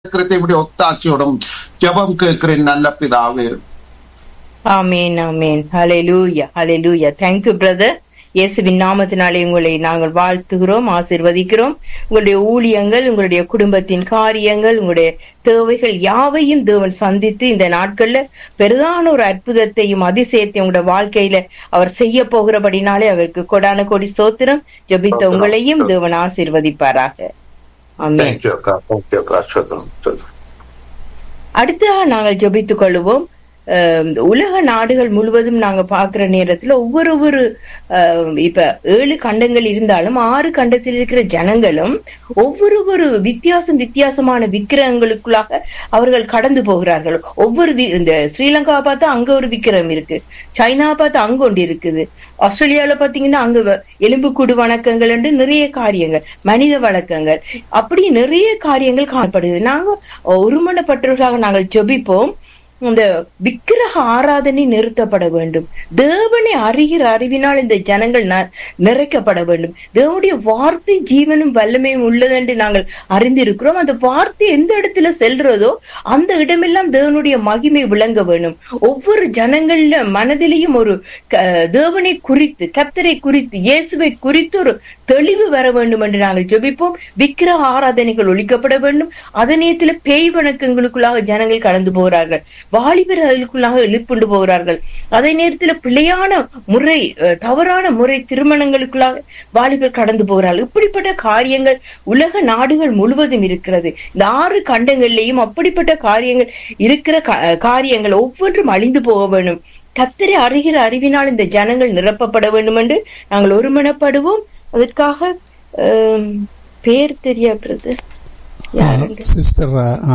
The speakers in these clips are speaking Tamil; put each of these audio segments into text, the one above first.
இருக்கிறதை இப்படி ஒத்தாட்சியோடும் ஜெபம் கேட்கிறேன் நல்ல பிதாவே ஆமேன் ஆமேன் ஹalleluya ஹalleluya thank you brother இயேசுவின் நாமத்தினாலே உங்களை நாங்கள் வாழ்த்துகிறோம் ஆசீர்வதிக்கிறோம் உங்களுடைய ஊழியங்கள் உங்களுடைய குடும்பத்தின் காரியங்கள் உங்களுடைய தேவைகள் யாவையும் தேவன் சந்தித்து இந்த நாட்கள்ல பெரிதான ஒரு அற்புதத்தையும் அதிசயத்தையும் உங்களுடைய வாழ்க்கையில அவர் செய்ய போகிறபடினாலே அவருக்கு கொடான கொடி சோத்திரம் ஜெபித்த உங்களையும் தேவன் ஆசீர்வதிப்பாராக ஆமென் தேங்க்யூ அக்கா தேங்க்யூ அக்கா சொல்றோம் சொல்றோம் அடுத்ததாக நாங்கள் ஜெபித்துக் கொள்வோம் அஹ் உலக நாடுகள் முழுவதும் நாங்க பாக்குற நேரத்துல ஒவ்வொரு ஒவ்வொரு அஹ் இப்ப ஏழு கண்டங்கள் இருந்தாலும் ஆறு கண்டத்தில் இருக்கிற ஜனங்களும் ஒவ்வொரு ஒரு வித்தியாசம் வித்தியாசமான விக்கிரகங்களுக்குள்ளாக அவர்கள் கடந்து போகிறார்கள் ஒவ்வொரு வி- இந்த ஸ்ரீலங்காவை பார்த்தா அங்க ஒரு விக்கிரகம் இருக்கு சைனாவை பார்த்தா அங்க ஒன்று இருக்குது ஆஸ்திரேலியாவில பாத்தீங்கன்னா அங்க வ- எலும்புக்கூடு வணக்கங்கள் என்று நிறைய காரியங்கள் மனித வழக்கங்கள் அப்படி நிறைய காரியங்கள் காணப்படுது நாங்க ஒருமனப்பட்டவர்களாக நாங்கள் ஜெபிப்போம் இந்த விக்கிரக ஆராதனை நிறுத்தப்பட வேண்டும் தேவனை அறிகிற அறிவினால் இந்த ஜனங்கள் ந- நிறைக்கப்பட வேண்டும் தேவனுடைய வார்த்தை ஜீவனும் வல்லமையும் உள்ளது என்று நாங்கள் அறிந்திருக்கிறோம் அந்த வார்த்தை எந்த இடத்துல செல்றதோ அந்த இடமெல்லாம் தேவனுடைய மகிமை விளங்க வேண்டும் ஒவ்வொரு ஜனங்கள்ல மனதிலையும் ஒரு க- தேவனை குறித்து கத்தரை குறித்து இயேசுவை குறித்து ஒரு தெளிவு வர வேண்டும் என்று நாங்கள் ஜெபிப்போம் விக்கிரக ஆராதனைகள் ஒழிக்கப்பட வேண்டும் அதே நேரத்துல பேய் வணக்கங்களுக்குள்ளாக ஜனங்கள் கடந்து போகிறார்கள் வாலிபர் அதற்குள்ளாக எழுப்புண்டு போகிறார்கள் அதே நேரத்துல பிழையான முறை அஹ், தவறான முறை திருமணங்களுக்குள்ளாக வாலிபர் கடந்து போகிறார்கள் இப்படிப்பட்ட காரியங்கள் உலக நாடுகள் முழுவதும் இருக்கிறது இந்த ஆறு கண்டங்கள்லயும் அப்படிப்பட்ட காரியங்கள் இருக்கிற கா- காரியங்கள் ஒவ்வொன்றும் அழிந்து போக வேண்டும் கத்தரை அறிகிற அறிவினால் இந்த ஜனங்கள் நிரப்பப்பட வேண்டும் என்று நாங்கள் ஒருமனப்படுவோம் அதற்காக ஆம், பேர் தெரியாதுறது யாருங்க சிஸ்டர்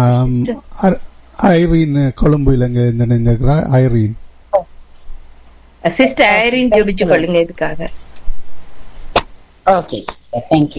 ஐரீன் கொழும்பு இலங்கை இணைந்திருக்கிறார் ஐரீன் சிஸ்டர் ஐரின் ஜெபிச்சு கொள்ளுங்க இதுக்காக ஓகே தேங்க்யூ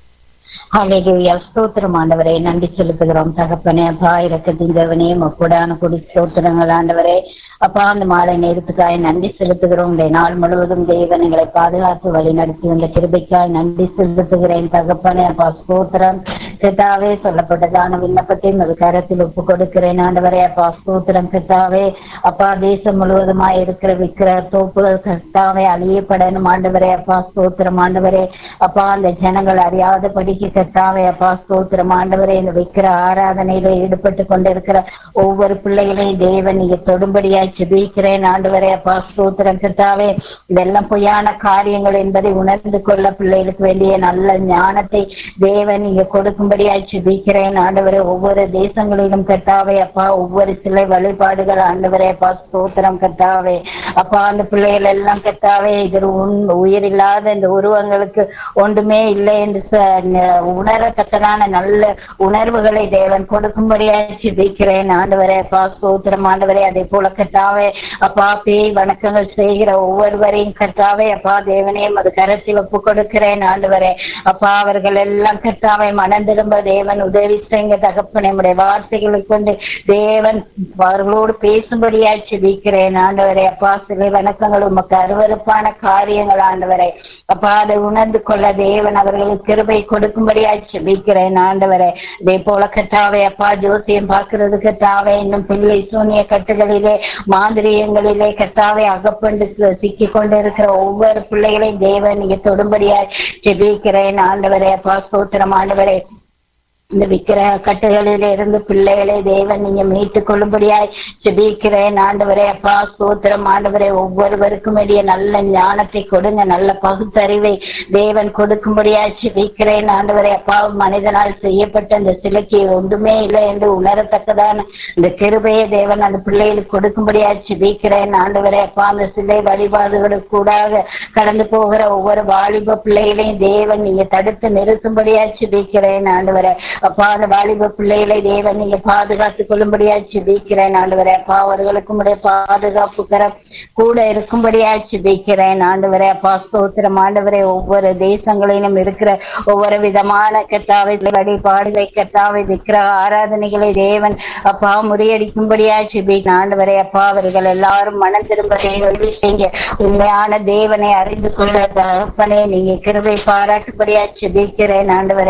ஹalleluya ஸ்தோத்திரம் ஆண்டவரே நன்றி செலுத்துகிறோம் தகப்பனே அப்பா இரக்கத்தின் தேவனே முக்கூடான குடி ஸ்தோத்திரங்கள் ஆண்டவரே அப்பா அந்த மாலை நேரத்துக்காய் நன்றி செலுத்துகிறோம் இந்த நாள் முழுவதும் தேவன் எங்களை பாதுகாத்து வழி நடத்தி வந்த கிருபைக்காய் நன்றி செலுத்துகிறேன் தகப்பனே அப்பா ஸ்தோத்திரம் சித்தாவே சொல்லப்பட்டதான விண்ணப்பத்தை அது கரத்தில் ஒப்பு கொடுக்கிறேன் ஆண்டவரே அப்பா ஸ்தோத்திரம் சித்தாவே அப்பா தேசம் முழுவதுமாய் இருக்கிற விக்கிர தோப்புகள் கர்த்தாவே அழியப்படணும் ஆண்டவரே அப்பா ஸ்தோத்திரம் ஆண்டவரே அப்பா அந்த ஜனங்கள் அறியாதபடிக்கு கர்த்தாவே அப்பா ஸ்தோத்திரம் ஆண்டவரே இந்த விக்கிர ஆராதனையில ஈடுபட்டு கொண்டிருக்கிற ஒவ்வொரு பிள்ளைகளையும் தேவன் நீங்க தொடும்படியாய் ஜெபிக்கிறேன் ஆண்டவரே அப்பா ஸ்தோத்திரம் கர்த்தாவே இதெல்லாம் பொய்யான காரியங்கள் என்பதை உணர்ந்து கொள்ள பிள்ளைகளுக்கு வேண்டிய நல்ல ஞானத்தை தேவன் நீங்க கொடுக்கும்படியாய் ஜெபிக்கிறேன் ஆண்டவரே ஒவ்வொரு தேசங்களிலும் கர்த்தாவே அப்பா ஒவ்வொரு சிலை வழிபாடுகள் ஆண்டவரே அப்பா ஸ்தோத்திரம் கர்த்தாவே அப்பா அந்த பிள்ளைகள் எல்லாம் கர்த்தாவே இது உன் உயிரில்லாத இந்த உருவங்களுக்கு ஒன்றுமே இல்லை என்று ச- ந- உணரத்தக்கதான நல்ல உணர்வுகளை தேவன் கொடுக்கும்படியாய் ஜெபிக்கிறேன் ஆண்டவரே அப்பா ஸ்தோத்திரம் ஆண்டவரே அதே போல கர்த்தாவே அப்பா பேய் வணக்கங்கள் செய்கிற ஒவ்வொருவரையும் கர்த்தாவே அப்பா தேவனே அது கரத்தில் ஒப்பு கொடுக்கிறேன் ஆண்டவரே அப்பா அவர்கள் எல்லாம் கர்த்தாவை மனம் திரும்ப தேவன் உதவி செய்யுங்க தகப்பனே உடைய வார்த்தைகளை கொண்டு தேவன் அவர்களோடு பேசும்படியாய் ஜெபிக்கிறேன் ஆண்டவரே அப்பா சிலை வணக்கங்கள் உமக்கு அருவருப்பான காரியங்கள் ஆண்டவரே அப்பா அதை உணர்ந்து கொள்ள தேவன் அவர்களுக்கு கிருபை கொடுக்கும்படியாய் ஜெபிக்கிறேன் ஆண்டவரே இதே போல கட்டாவே அப்பா ஜோசியம் பார்க்கிறது கட்டாவே இன்னும் பிள்ளை சூனிய கட்டுகளிலே மாந்திரியங்களிலே கட்டாவே அகப்பண்டு சிக்கி கொண்டிருக்கிற ஒவ்வொரு பிள்ளைகளையும் தேவன் நீங்க தொடும்படியாய் ஜெபிக்கிறேன் ஆண்டவரே அப்பா ஸ்தோத்திரம் ஆண்டவரே இந்த விக்கிரக கட்டுகளில் இருந்து பிள்ளைகளை தேவன் நீங்க மீட்டுக் கொள்ளும்படியாய் ஜெபிக்கிறேன் ஆண்டவரே அப்பா ஸ்தோத்திரம் ஆண்டவரே ஒவ்வொருவருக்கும் வேண்டிய நல்ல ஞானத்தை கொடுங்க நல்ல பகுத்தறிவை தேவன் கொடுக்கும்படியாய் ஜெபிக்கிறேன் ஆண்டவரே அப்பா மனிதனால் செய்யப்பட்ட இந்த சிலைக்கு ஒன்றுமே இல்லை என்று உணரத்தக்கதான இந்த கிருபையை தேவன் அந்த பிள்ளைகளுக்கு கொடுக்கும்படியாய் ஜெபிக்கிறேன் ஆண்டவரே அப்பா அந்த சிலை வழிபாடுகளுக்கு கூடாக கடந்து போகிற ஒவ்வொரு வாலிப பிள்ளைகளையும் தேவன் நீங்க தடுத்து நிறுத்தும்படியாய் ஜெபிக்கிறேன் ஆண்டவரே அப்பா அந்த வாலிப பிள்ளைகளை தேவன் நீங்க பாதுகாத்துக் கொள்ளும்படியா ஜெபிக்கிறேன் ஆண்டவரே அப்பா அவர்களுக்கும் உடைய பாதுகாப்பு கரம் கூட இருக்கும்படியா ஜெபிக்கிறேன் ஆண்டவரே அப்பா ஸ்தோத்திரம் ஆண்டவரே ஒவ்வொரு தேசங்களிலும் இருக்கிற ஒவ்வொரு விதமான கத்தாவை வழிபாடுகளை கத்தாவை விக்கிர ஆராதனைகளை தேவன் அப்பா முறியடிக்கும்படியா ஜெபிக்கிறேன் ஆண்டவரே அப்பா அவர்கள் எல்லாரும் மனம் திரும்ப தேவன் செய்ய உண்மையான தேவனை அறிந்து கொள்ள தகப்பனே நீங்க கிருபை பாராட்டும்படியா ஜெபிக்கிறேன் ஆண்டவரே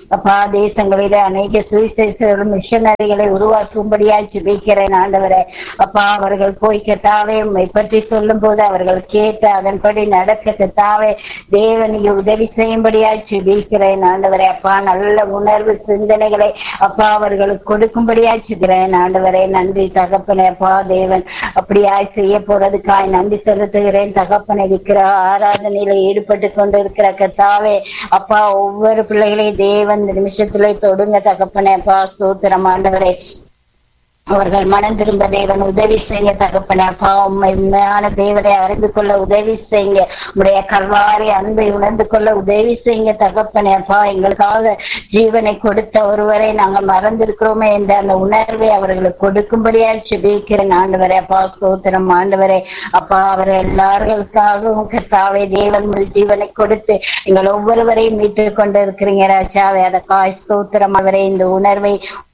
அப்பா தேசங்களிலே அநேக சுவிசேஷர்கள் மிஷனரிகளை உருவாக்கும்படியாய் ஜெபிக்கிறேன் ஆண்டவரே அப்பா அவர்கள் போய் கத்தாவே உம்மை பற்றி சொல்லும் போது அவர்கள் கேட்டு அதன்படி நடக்க கத்தாவே தேவனிக்கு உதவி செய்யும்படியாய் ஜெபிக்கிறேன் ஆண்டவரே அப்பா நல்ல உணர்வு சிந்தனைகளை அப்பா அவர்களுக்கு கொடுக்கும்படியாய் ஜெபிக்கிறேன் ஆண்டவரே நன்றி தகப்பனே அப்பா தேவன் அப்படியாய் செய்ய போறதுக்காய் நன்றி செலுத்துகிறேன் தகப்பனை இருக்கிற ஆராதனையில ஈடுபட்டு கொண்டு இருக்கிற கத்தாவே அப்பா ஒவ்வொரு பிள்ளைகளையும் தேவன் இந்த நிமிஷத்துல தொடுங்க தகப்பனே அப்பா ஸ்தோத்திரம் ஆண்டவரே அவர்கள் மனம் திரும்ப தேவன் உதவி செய்ய தகப்பனே அப்பா உண்மை உண்மையான தேவனை அறிந்து கொள்ள உதவி செய்யுங்க உடைய கல்வாரி அன்பை உணர்ந்து கொள்ள உதவி செய்யுங்க தகப்பனே அப்பா எங்களுக்காக ஜீவனை கொடுத்த ஒருவரை நாங்கள் மறந்திருக்கிறோமே என்ற அந்த உணர்வை அவர்களுக்கு கொடுக்கும்படியா செபிக்கிறேன் ஆண்டவரே அப்பா ஸ்தோத்திரம் ஆண்டவரே அப்பா அவர் எல்லாருக்காகவும் கர்த்தாவே தேவன் முழு ஜீவனை கொடுத்து எங்கள் ஒவ்வொருவரையும் மீட்டு கொண்டு இருக்கிறீங்க ராஜாவே அதற்காய் ஸ்தோத்திரம் அவரை இந்த உணர்வை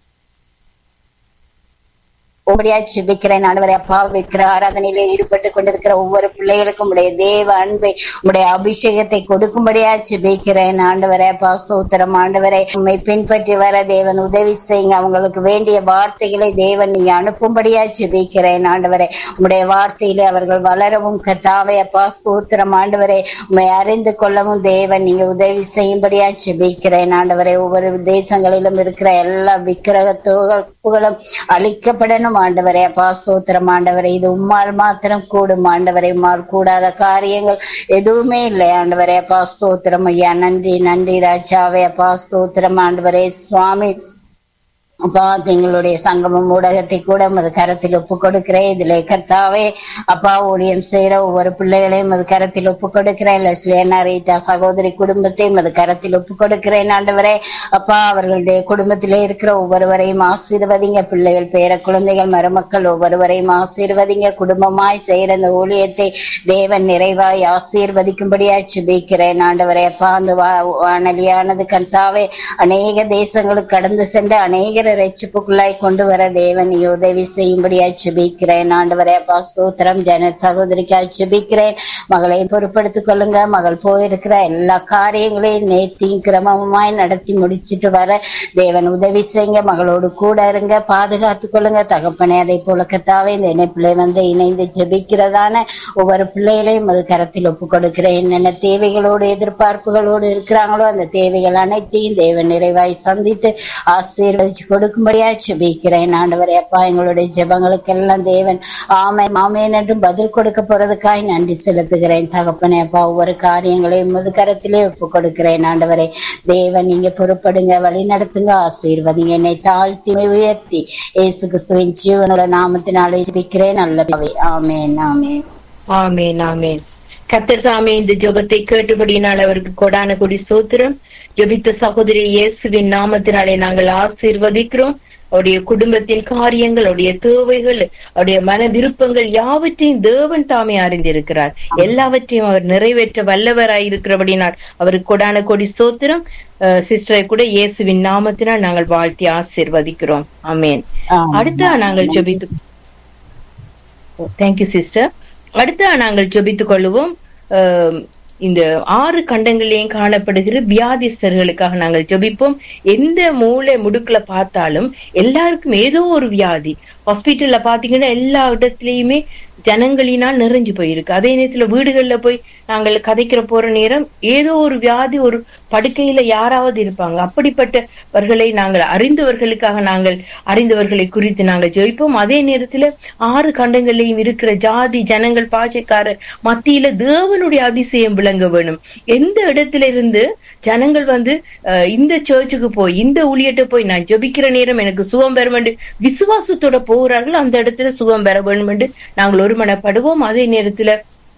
உங்களுடைய ஜெபிக்கிறேன் ஆண்டவரே அப்பா வைக்கிற ஆராதனையில ஈடுபட்டு கொண்டிருக்கிற ஒவ்வொரு பிள்ளைகளுக்கும் உடைய தேவ அன்பை உடைய அபிஷேகத்தை கொடுக்கும்படியா ஜெபிக்கிறேன் ஆண்டவரே அப்பா சோத்திரம் ஆண்டவரே உண்மை பின்பற்றி வர தேவன் உதவி செய்யுங்க அவங்களுக்கு வேண்டிய வார்த்தைகளை தேவன் நீங்க அனுப்பும்படியா ஜெபிக்கிறேன் ஆண்டவரே உங்களுடைய வார்த்தையிலே அவர்கள் வளரவும் கத்தாவே அப்பா சோத்திரம் ஆண்டவரே உண்மை அறிந்து கொள்ளவும் தேவன் நீங்க உதவி செய்யும்படியா ஜெபிக்கிறேன் ஆண்டவரே ஒவ்வொரு தேசங்களிலும் இருக்கிற எல்லா விக்கிரக புகழும் அழிக்கப்படணும் ஆண்டவரே அப்பா ஸ்தோத்திரம் ஆண்டவரே இது உம்மால் மாத்திரம் கூடும் ஆண்டவரே உம்மால் கூடாத காரியங்கள் எதுவுமே இல்லை ஆண்டவரே அப்பா ஸ்தோத்திரம் ஐயா நன்றி நன்றி ராஜாவே அப்பா ஸ்தோத்திரம் ஆண்டவரே சுவாமி அப்பா எங்களுடைய சங்கமம் ஊடகத்தை கூட மது கரத்தில் ஒப்பு கொடுக்கிறேன் இதுல கர்த்தாவே அப்பா ஊழியம் செய்யற ஒவ்வொரு பிள்ளைகளையும் மது கரத்தில் ஒப்பு கொடுக்கிறேன் லட்சுலேனா ரீட்டா சகோதரி குடும்பத்தையும் மது கரத்தில் ஒப்பு கொடுக்கிறேன் ஆண்டவரே அப்பா அவர்களுடைய குடும்பத்திலே இருக்கிற ஒவ்வொருவரையும் ஆசீர்வதிங்க பிள்ளைகள் பேர குழந்தைகள் மருமக்கள் ஒவ்வொருவரையும் ஆசீர்வதிங்க குடும்பமாய் செய்யற அந்த ஊழியத்தை தேவன் நிறைவாய் ஆசீர்வதிக்கும்படியாய் சுபிக்கிறேன் ஆண்டவரே அப்பா அந்த வானலியானது கர்த்தாவே அநேக தேசங்களுக்கு கடந்து சென்ற அநேக ரட்சிப்புக்குள்ளாய் கொண்டு வர தேவன் நீ உதவி செய்யும்படியாய் சுபிக்கிறேன் ஆண்டவரே அப்பா ஸ்தோத்திரம் ஜன சகோதரிக்காய் சுபிக்கிறேன் மகளை பொறுப்படுத்திக் கொள்ளுங்க மகள் போயிருக்கிற எல்லா காரியங்களையும் நேர்த்தியும் கிரமமாய் நடத்தி முடிச்சிட்டு வர தேவன் உதவி செய்யுங்க மகளோடு கூட இருங்க பாதுகாத்துக் கொள்ளுங்க தகப்பனே அதை போல கத்தாவே இந்த இணைப்பிள்ளை வந்து இணைந்து ஜெபிக்கிறதான ஒவ்வொரு பிள்ளைகளையும் அது கரத்தில் ஒப்பு கொடுக்கிறேன் என்னென்ன தேவைகளோடு எதிர்பார்ப்புகளோடு இருக்கிறாங்களோ அந்த தேவைகள் அனைத்தையும் தேவன் நிறைவாய் சந்தித்து ஆசீர்வதிச்சு கொடுக்கும்படியா ஜெபிக்கிறேன் ஆண்டவரே அப்பா எங்களுடைய ஜெபங்களுக்கெல்லாம் தேவன் ஆமை மாமேன் என்றும் பதில் கொடுக்க போறதுக்காய் நன்றி செலுத்துகிறேன் தகப்பனே அப்பா ஒவ்வொரு காரியங்களையும் முது கரத்திலே ஒப்பு கொடுக்கிறேன் ஆண்டவரே தேவன் நீங்க பொறுப்படுங்க வழி நடத்துங்க ஆசீர்வதிங்க என்னை தாழ்த்தி உயர்த்தி இயேசு கிறிஸ்துவின் ஜீவனோட நாமத்தினாலே ஜெபிக்கிறேன் நல்லவே ஆமேன் ஆமேன் ஆமேன் ஆமேன் கத்தர் சாமி இந்த ஜெபத்தை கேட்டபடியினால் அவருக்கு கொடான கொடி சோத்திரம் ஜெபித்த சகோதரி இயேசுவின் நாமத்தினாலே நாங்கள் ஆசீர்வதிக்கிறோம் அவருடைய குடும்பத்தின் காரியங்கள் அவருடைய தேவைகள் அவருடைய மன விருப்பங்கள் யாவற்றையும் தேவன் தாமே அறிந்திருக்கிறார் எல்லாவற்றையும் அவர் நிறைவேற்ற வல்லவராய் இருக்கிறபடினால் அவருக்கு கொடான கொடி சோத்திரம் சிஸ்டரை கூட இயேசுவின் நாமத்தினால் நாங்கள் வாழ்த்தி ஆசீர்வதிக்கிறோம் அமேன் அடுத்த நாங்கள் ஜெபித்து தேங்க்யூ சிஸ்டர் அடுத்த நாங்கள் ஜெபித்துக் கொள்வோம் இந்த ஆறு கண்டங்களிலேயும் காணப்படுகிற வியாதிஸ்தர்களுக்காக நாங்கள் ஜெபிப்போம் எந்த மூளை முடுக்குல பார்த்தாலும் எல்லாருக்கும் ஏதோ ஒரு வியாதி ஹாஸ்பிட்டல்ல பாத்தீங்கன்னா எல்லா இடத்துலயுமே ஜனங்களினால் நிறைஞ்சு போயிருக்கு அதே நேரத்துல வீடுகள்ல போய் நாங்கள் கதைக்கிற போற நேரம் ஏதோ ஒரு வியாதி ஒரு படுக்கையில யாராவது இருப்பாங்க அப்படிப்பட்டவர்களை நாங்கள் அறிந்தவர்களுக்காக நாங்கள் அறிந்தவர்களை குறித்து நாங்கள் ஜெயிப்போம் அதே நேரத்துல ஆறு கண்டங்களையும் இருக்கிற ஜாதி ஜனங்கள் பாஜக்காரர் மத்தியில தேவனுடைய அதிசயம் விளங்க வேணும் எந்த இடத்துல இருந்து ஜனங்கள் வந்து இந்த சர்ச்சுக்கு போய் இந்த ஊழியத்தை போய் நான் ஜபிக்கிற நேரம் எனக்கு சுகம் பெற வேண்டும் விசுவாசத்தோட போகிறார்கள் அந்த இடத்துல சுகம் பெற வேண்டும் என்று நாங்கள் ஒருமனப்படுவோம் அதே நேரத்துல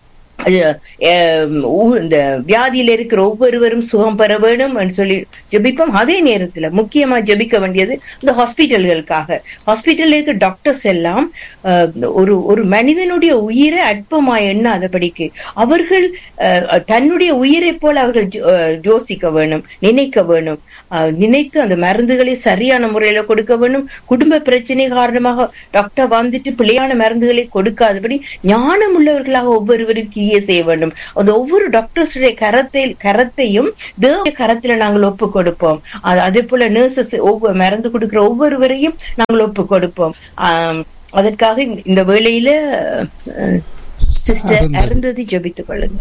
இந்த வியாதியில இருக்கிற ஒவ்வொருவரும் சுகம் பெற வேணும் சொல்லி ஜபிப்போம் அதே நேரத்துல முக்கியமா ஜபிக்க வேண்டியது இந்த ஹாஸ்பிட்டல்களுக்காக ஹாஸ்பிட்டல்ல இருக்க டாக்டர்ஸ் எல்லாம் ஒரு ஒரு மனிதனுடைய உயிரை அற்பமா எண்ணாதபடிக்கு அவர்கள் தன்னுடைய உயிரை போல அவர்கள் யோசிக்க வேணும் நினைக்க வேணும் நினைத்து அந்த மருந்துகளை சரியான முறையில கொடுக்க வேண்டும் குடும்ப பிரச்சனை காரணமாக டாக்டர் வந்துட்டு பிள்ளையான மருந்துகளை கொடுக்காதபடி ஞானம் உள்ளவர்களாக ஒவ்வொருவருக்கு நீங்க செய்ய வேண்டும் அந்த ஒவ்வொரு டாக்டர்ஸுடைய கரத்தை கரத்தையும் தேவ கரத்துல நாங்கள் ஒப்பு கொடுப்போம் அது அதே போல நர்சஸ் ஒவ்வொரு மருந்து கொடுக்கிற ஒவ்வொருவரையும் நாங்கள் ஒப்பு கொடுப்போம் ஆம், அதற்காக இந்த- இந்த வேளையில சிஸ்டர் அருந்ததி. அருந்ததி ஜெபித்துக் கொள்ளுங்க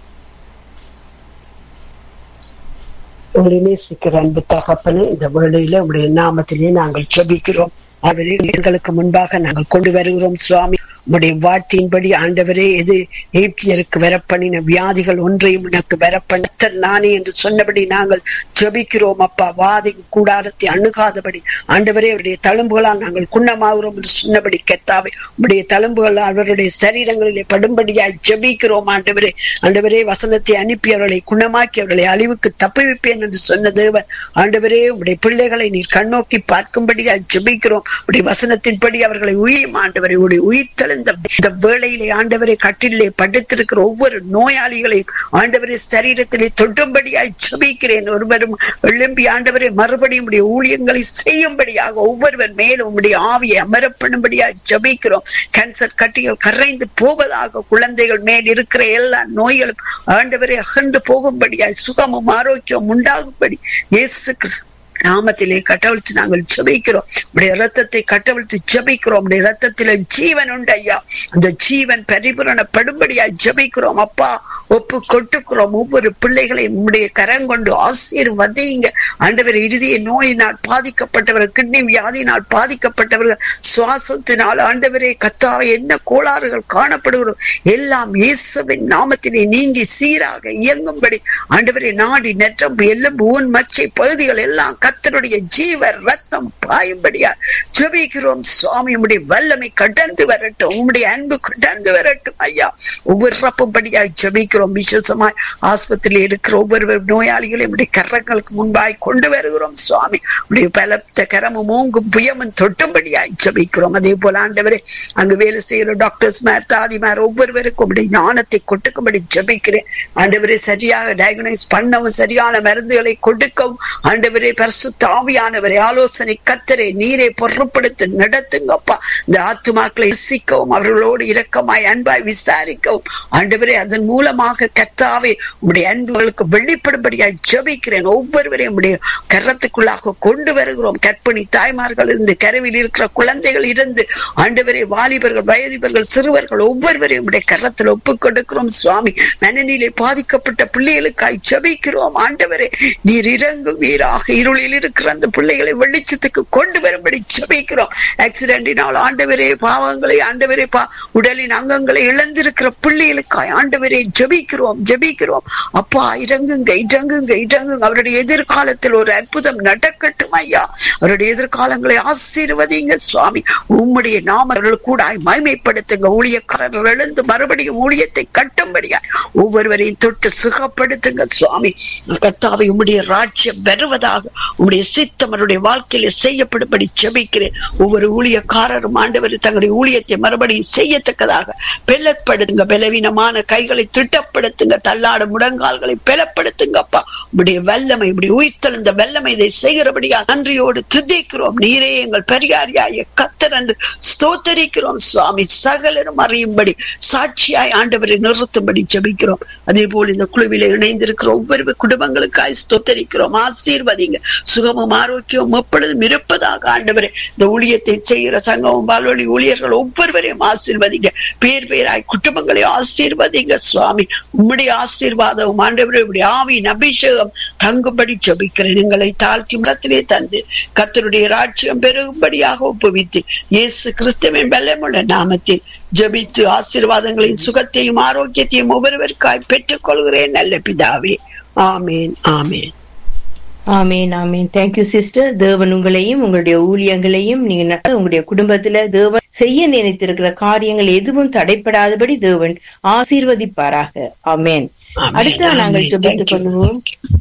உங்களை நேசிக்கிற அன்பு தகப்பனே இந்த வேளையில உங்களுடைய நாமத்திலே நாங்கள் ஜெபிக்கிறோம் அவரே எங்களுக்கு முன்பாக நாங்கள் கொண்டு வருகிறோம் சுவாமி உம்முடைய வார்த்தையின்படி ஆண்டவரே எது ஏப்தியருக்கு வரப்பண்ணின வியாதிகள் ஒன்றையும் உனக்கு வரப்பண்ண நானே என்று சொன்னபடி நாங்கள் ஜெபிக்கிறோம் அப்பா வாதி கூடாரத்தை அணுகாதபடி ஆண்டவரே அவருடைய தழும்புகளால் நாங்கள் குணமாகிறோம் என்று சொன்னபடி கெத்தாவே உம்முடைய தழும்புகள் அவருடைய சரீரங்களிலே படும்படியாய் ஜெபிக்கிறோம் ஆண்டவரே ஆண்டவரே வசனத்தை அனுப்பி அவர்களை குணமாக்கி அவர்களை அழிவுக்கு தப்புவிப்பேன் என்று சொன்ன தேவன் ஆண்டவரே உம்முடைய பிள்ளைகளை நீர் கண்ணோக்கி பார்க்கும்படியாய் ஜெபிக்கிறோம் உடைய வசனத்தின்படி அவர்களை உயிரும் ஆண்டவரை உடைய உயிர் தெழுந்த இந்த வேளையிலே ஆண்டவரை கட்டிலே படுத்திருக்கிற ஒவ்வொரு நோயாளிகளையும் ஆண்டவரை சரீரத்திலே தொட்டும்படியாய் ஜெபிக்கிறேன் ஒருவரும் எழும்பி ஆண்டவரை மறுபடியும் உடைய ஊழியங்களை செய்யும்படியாக ஒவ்வொருவர் மேலும் உம்முடைய ஆவியை அமரப்பண்ணும்படியாய் ஜெபிக்கிறோம் கேன்சர் கட்டிகள் கரைந்து போவதாக குழந்தைகள் மேல் இருக்கிற எல்லா நோய்களும் ஆண்டவரை அகன்று போகும்படியாய் சுகமும் ஆரோக்கியம் உண்டாகும்படி இயேசு கிறிஸ்து நாமத்திலே கட்டவிழ்த்து நாங்கள் ஜெபிக்கிறோம் உடைய ரத்தத்தை கட்டவிழ்த்து ஜெபிக்கிறோம் உடைய ரத்தத்தில ஜீவன் உண்டு ஐயா அந்த ஜீவன் பரிபூரணப்படும்படியா ஜெபிக்கிறோம் அப்பா ஒப்பு கொட்டுக்கிறோம் ஒவ்வொரு பிள்ளைகளையும் உடைய கரங்கொண்டு ஆசீர்வதிங்க ஆண்டவர் இறுதிய நோயினால் பாதிக்கப்பட்டவர்கள் கிட்னி வியாதியினால் பாதிக்கப்பட்டவர்கள் சுவாசத்தினால் ஆண்டவரே கத்தாவை என்ன கோளாறுகள் காணப்படுகிறோம் எல்லாம் இயேசுவின் நாமத்திலே நீங்கி சீராக இயங்கும்படி ஆண்டவரே நாடி நெற்றம்பு எலும்பு ஊன் மச்சை பகுதிகள் எல்லாம் கத்தருடைய ஜீவ ரத்தம் பாயும்படியா ஜெபிக்கிறோம் சுவாமி உம்முடைய வல்லமை கடந்து வரட்டும் உம்முடைய அன்பு கடந்து வரட்டும் ஐயா ஒவ்வொரு ரப்பும்படியா ஜெபிக்கிறோம் விசேஷமாய் ஆஸ்பத்திரியில் இருக்கிற ஒவ்வொரு நோயாளிகளையும் உடைய கரங்களுக்கு முன்பாய் கொண்டு வருகிறோம் சுவாமி உடைய பலத்த கரமும் ஓங்கும் புயமும் தொட்டும்படியாய் ஜெபிக்கிறோம் அதே போல ஆண்டவரே அங்கு வேலை செய்கிற டாக்டர்ஸ் மேர் தாதிமார் ஒவ்வொருவருக்கும் உடைய ஞானத்தை கொடுக்கும்படி ஜெபிக்கிறேன் ஆண்டவரே சரியாக டயக்னைஸ் பண்ணவும் சரியான மருந்துகளை கொடுக்கவும் ஆண்டவரே பரிசுத்த ஆவியானவரே ஆலோசனை கத்தரே நீரை பொருட்படுத்தி நடத்துங்கப்பா இந்த ஆத்துமாக்களை ரசிக்கவும் அவர்களோடு இரக்கமாய் அன்பாய் விசாரிக்கவும் ஆண்டவரே அதன் மூலமாக கத்தாவே உடைய அன்புகளுக்கு வெளிப்படும்படியாய் ஜெபிக்கிறேன் ஒவ்வொருவரையும் உடைய கரத்துக்குள்ளாக கொண்டு வருகிறோம் கற்பிணி தாய்மார்கள் இருந்து கருவில் இருக்கிற குழந்தைகள் இருந்து ஆண்டவரே வாலிபர்கள் வயதிபர்கள் சிறுவர்கள் ஒவ்வொருவரையும் உடைய கரத்தில் ஒப்புக் கொடுக்கிறோம் சுவாமி மனநிலை பாதிக்கப்பட்ட பிள்ளைகளுக்காய் ஜெபிக்கிறோம் ஆண்டவரே நீர் இறங்குவீராக இருளில் இருக்கிற அந்த பிள்ளைகளை வெளிச்சத்துக்கு கொண்டு வரும்படி ஜெபிக்கிறோம் ஆக்சிடென்டினால் ஆண்டவரே பாவங்களை ஆண்டவரே பா உடலின் அங்கங்களை இழந்திருக்கிற பிள்ளைகளுக்காய் ஆண்டவரே ஜெபிக்கிறோம் ஜெபிக்கிறோம் அப்பா இறங்குங்க இறங்குங்க இறங்குங்க அவருடைய எதிர்காலத்தில் ஒரு அற்புதம் நடக்கட்டும் ஐயா அவருடைய எதிர்காலங்களை ஆசீர்வதிங்க சுவாமி உம்முடைய நாமர்கள் கூட மகிமைப்படுத்துங்க ஊழியக்காரர்கள் எழுந்து மறுபடியும் ஊழியத்தை கட்டும்படியா ஒவ்வொருவரையும் தொட்டு சுகப்படுத்துங்க சுவாமி கத்தாவை உம்முடைய ராஜ்யம் வருவதாக உம்முடைய சித்தம் அவருடைய வாழ்க்கையில செய்யப்படும்படி ஜெபிக்கிறேன் ஒவ்வொரு ஊழியக்காரரும் ஆண்டவர் தங்களுடைய ஊழியத்தை மறுபடியும் செய்யத்தக்கதாக பெலப்படுத்துங்க பலவீனமான கைகளை திட்டப்படுத்துங்க தள்ளாட முடங்கால்களை பலப்படுத்துங்கப்பா உடைய வல்லமை உடைய உயிர்த்தெழுந்த வல்லமை இதை செய்கிறபடியா நன்றியோடு துதிக்கிறோம் நீரே எங்கள் பெரியாரியாய கத்தர் என்று ஸ்தோத்தரிக்கிறோம் சுவாமி சகலரும் அறியும்படி சாட்சியாய் ஆண்டவரை நிறுத்தும்படி ஜெபிக்கிறோம் அதே போல் இந்த குழுவில இணைந்திருக்கிற ஒவ்வொரு குடும்பங்களுக்காய் ஸ்தோத்தரிக்கிறோம் ஆசீர்வதிங்க சுகமும் ஆரோக்கியமும் எப்பொழுதும் இருப்பதாக ஆண்டவரே இந்த ஊழியத்தை செய்கிற சங்கமும் பால்வழி ஊழியர்கள் ஒவ்வொருவரையும் ஆசீர்வதிங்க பேர் பேராய் குடும்பங்களை ஆசீர்வதிங்க சுவாமி உம்முடைய ஆசீர்வாதம் ஆண்டவரே உம்முடைய ஆவியின் அபிஷேகம் தங்கும்படி ஜெபிக்கிறேன் எங்களை தாழ்த்தி முடத்திலே தந்து கத்தருடைய ராட்சியம் பெருகும்படியாக ஒப்புவித்து இயேசு கிறிஸ்துவின் பலமுள்ள நாமத்தில் ஜெபித்து ஆசீர்வாதங்களையும் சுகத்தையும் ஆரோக்கியத்தையும் ஒவ்வொருவருக்காய் பெற்றுக் கொள்கிறேன் நல்ல பிதாவே ஆமேன் ஆமேன் ஆமேன் ஆமேன் தேங்க்யூ சிஸ்டர் தேவன் உங்களையும் உங்களுடைய ஊழியங்களையும் நீங்க ந- உங்களுடைய குடும்பத்துல தேவன் செய்ய நினைத்திருக்கிற காரியங்கள் எதுவும் தடைப்படாதபடி தேவன் ஆசீர்வதிப்பாராக ஆமேன் ஆமென், அடுத்தா நாங்கள் ஆமென். ஜெபித்துக் Thank you. கொள்வோம்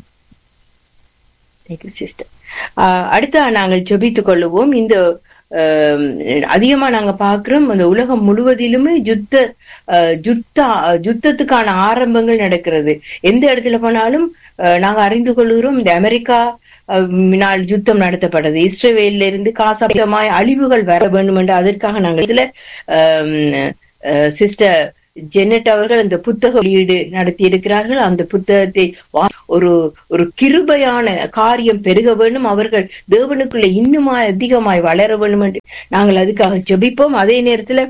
தேங்க்யூ சிஸ்டர் அடுத்தா நாங்கள் ஜெபித்துக் கொள்ளுவோம் இந்த ஆம், அதிகமா நாங்க பாக்குறோம் அந்த உலகம் முழுவதிலுமே யுத்த அஹ், யுத்த யுத்தத்துக்கான ஆரம்பங்கள் நடக்கிறது எந்த இடத்துல போனாலும் அஹ், நாங்க அறிந்து கொள்கிறோம் இந்த அமெரிக்கா அஹ், நாள் யுத்தம் நடத்தப்பட்டது இஸ்ரேவேல்ல இருந்து காசாமாய் அழிவுகள் வர வேண்டும் என்று அதற்காக நாங்கள் இதுல சிஸ்டர் ஜெனட் அவர்கள் அந்த புத்தக வெளியீடு நடத்தி இருக்கிறார்கள் அந்த புத்தகத்தை வா- ஒரு ஒரு கிருபையான காரியம் பெருக வேண்டும் அவர்கள் தேவனுக்குள்ள இன்னுமாய் அதிகமாய் வளர வேண்டும் என்று நாங்கள் அதுக்காக ஜெபிப்போம் அதே நேரத்துல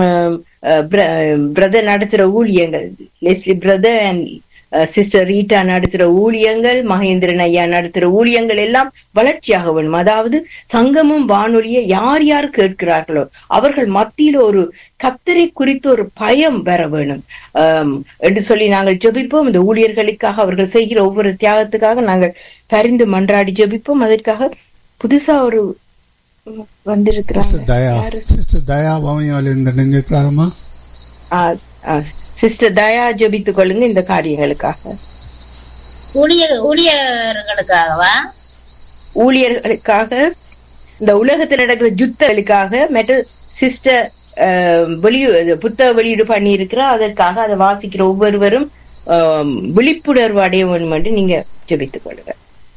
பிரதர் நடத்துற ஊழியங்கள் Leslie brother and sister Rita நடத்துற ஊழியங்கள் மகேந்திரன் ஐயா நடத்துற ஊழியங்கள் எல்லாம் வளர்ச்சியாக வேண்டும் அதாவது சங்கமும் வானொலியை யார் யார் கேட்கிறார்களோ அவர்கள் மத்தியில ஒரு கத்தரை குறித்து ஒரு பயம் வர வேணும் ஆம், என்று சொல்லி நாங்கள் ஜெபிப்போம் இந்த ஊழியர்களுக்காக அவர்கள் செய்கிற ஒவ்வொரு தியாகத்துக்காக நாங்கள் பரிந்து மன்றாடி ஜெபிப்போம் அதற்காக புதுசா ஒரு வந்திருக்கிறாங்க சிஸ்டர் தயா யாரு? சிஸ்டர் தயா பவனியால் இந்த நினைக்கிறாங்கம்மா சிஸ்டர் தயா ஜெபித்துக் கொள்ளுங்க இந்த காரியங்களுக்காக ஊழியர் ஊழியர்களுக்காகவா ஊழியர்களுக்காக இந்த உலகத்தில் நடக்கிற யுத்தங்களுக்காக மெட்ட சிஸ்டர் வெளியீடு புத்தக வெளியீடு பண்ணி இருக்கிறா அதற்காக அதை வாசிக்கிற ஒவ்வொருவரும் ஆம், விழிப்புணர்வு அடைய வேண்டும் என்று நீங்க ஜெபித்துக் கொள்ளுங்க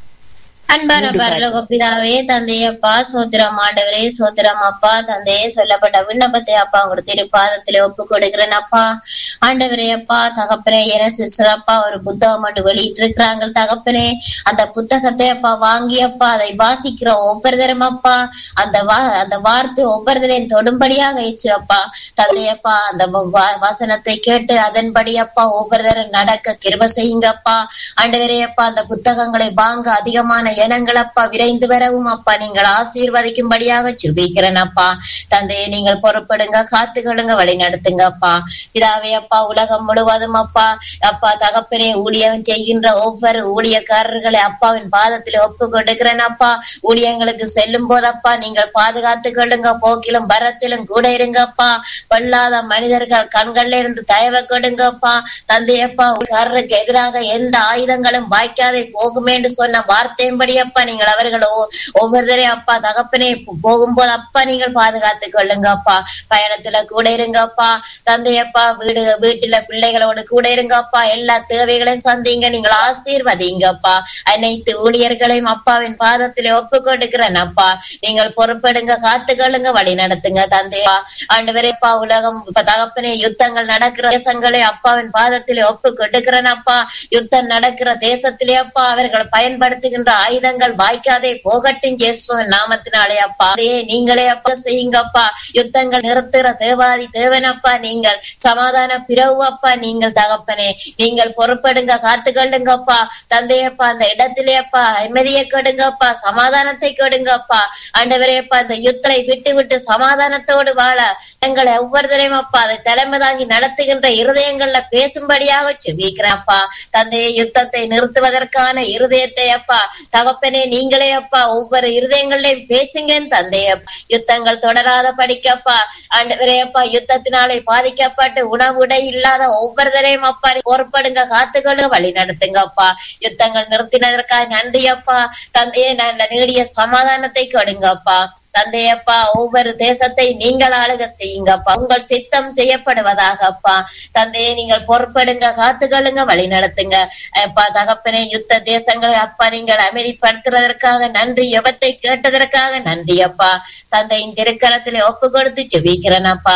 அன்பான பரலோக பிதாவே தந்தையப்பா சோத்திரம் ஆண்டவரே சோத்திரம் அப்பா தந்தையே சொல்லப்பட்ட விண்ணப்பத்தை அப்பா உங்க திருப்பாதத்திலே ஒப்பு கொடுக்கிறேன் அப்பா ஆண்டவரே அப்பா தகப்பனே என சிஸ்டர் அப்பா ஒரு புத்தகம் மட்டும் வெளியிட்டு இருக்கிறாங்க தகப்பனே அந்த புத்தகத்தை அப்பா வாங்கி அப்பா அதை வாசிக்கிற ஒவ்வொரு தரம் அப்பா அந்த வா அந்த வார்த்தை ஒவ்வொரு தரையும் தொடும்படியாக ஆயிடுச்சு அப்பா தந்தையப்பா அந்த வ- வா- வசனத்தை கேட்டு அதன்படி அப்பா ஒவ்வொரு தரம் நடக்க கிருப செய்யுங்கப்பா ஆண்டவரே அப்பா அந்த புத்தகங்களை வாங்க அதிகமான எண்ணங்கள் அப்பா விரைந்து வரவும் அப்பா நீங்கள் ஆசீர்வதிக்கும்படியாக சுபிக்கிறேன் அப்பா தந்தையை நீங்கள் பொறுப்படுங்க காத்துக்கொள்ளுங்க வழி நடத்துங்க அப்பா பிதாவே அப்பா உலகம் முழுவதும் அப்பா அப்பா தகப்பனே ஊழியம் செய்கின்ற ஒவ்வொரு ஊழியக்காரர்களை அப்பாவின் பாதத்தில் ஒப்பு கொடுக்கிறேன் அப்பா ஊழியங்களுக்கு செல்லும் போதப்பா நீங்கள் பாதுகாத்துக் கொள்ளுங்க போக்கிலும் பரத்திலும் கூட இருங்கப்பா கொல்லாத மனிதர்கள் கண்கள்ல இருந்து தயவு கொடுங்கப்பா தந்தையப்பா காரருக்கு எதிராக எந்த ஆயுதங்களும் வாய்க்காதே போகுமே என்று சொன்ன வார்த்தையின்படி அப்பா நீங்கள் அவர்கள் ஒ- ஒவ்வொருத்தரையும் அப்பா தகப்பனே போ- போகும்போது அப்பா நீங்கள் பாதுகாத்துக் கொள்ளுங்கப்பா பயணத்துல கூட இருங்கப்பா தந்தையப்பா வீடு வீட்டுல பிள்ளைகளோடு கூட இருங்கப்பா எல்லா தேவைகளையும் சந்திங்க நீங்கள் ஆசீர்வதிங்கப்பா அனைத்து ஊழியர்களையும் அப்பாவின் பாதத்திலே ஒப்பு கொடுக்கிறேன் அப்பா நீங்கள் பொறுப்பெடுங்க காத்துக்கொள்ளுங்க வழி நடத்துங்க தந்தையா ஆண்டவரேப்பா உலகம் இப்ப தகப்பனே யுத்தங்கள் நடக்கிற தேசங்களை அப்பாவின் பாதத்திலே ஒப்பு கொடுக்கிறேன் அப்பா யுத்தம் நடக்கிற தேசத்திலே அப்பா அவர்கள் பயன்படுத்துகின்ற ஆயுதங்கள் வாய்க்காதே போகட்டும் இயேசுவின் நாமத்தினாலே அப்பா அதையே நீங்களே அப்பா செய்யுங்கப்பா யுத்தங்கள் நிறுத்துற தேவாதி தேவனப்பா நீங்கள் சமாதான பிறவு அப்பா நீங்கள் தகப்பனே நீங்கள் பொறுப்படுங்க காத்துக்கொள்ளுங்கப்பா தந்தையப்பா அந்த இடத்திலே அப்பா அமைதியை கொடுங்கப்பா சமாதானத்தை கொடுங்கப்பா ஆண்டவரேப்பா இந்த யுத்தரை விட்டு விட்டு சமாதானத்தோடு வாழ எங்களை ஒவ்வொருத்தரையும் அப்பா அதை தலைமை தாங்கி நடத்துகின்ற இருதயங்கள்ல பேசும்படியாக செபிக்கிறேன் அப்பா தந்தையை யுத்தத்தை நிறுத்துவதற்கான இருதயத்தை அப்பா தகப்பனே நீங்களே அப்பா ஒவ்வொரு இருதயங்களையும் பேசுங்க தந்தைய யுத்தங்கள் தொடராத படிக்கப்பா ஆண்டவரே அப்பா யுத்தத்தினாலே பாதிக்கப்பட்டு உணவுடை இல்லாத ஒவ்வொருத்தரையும் அப்பா பொறுப்படுங்க காத்துக்கொள்ள வழி நடத்துங்கப்பா யுத்தங்கள் நிறுத்தினதற்காக நன்றி அப்பா தந்தையே நல்ல நீடிய சமாதானத்தை கொடுங்கப்பா தந்தையப்பா ஒவ்வொரு தேசத்தை நீங்கள் ஆளுக செய்யுங்கப்பா உங்கள் சித்தம் செய்யப்படுவதாக அப்பா தந்தையை நீங்கள் பொறுப்படுங்க காத்துக்கொள்ளுங்க வழி நடத்துங்க அப்பா தகப்பனே யுத்த தேசங்களை அப்பா நீங்கள் அமைதிப்படுத்துறதற்காக நன்றி எவத்தை கேட்டதற்காக நன்றி அப்பா தந்தையின் திருக்கரத்திலே ஒப்பு கொடுத்து ஜெபிக்கிறேன் அப்பா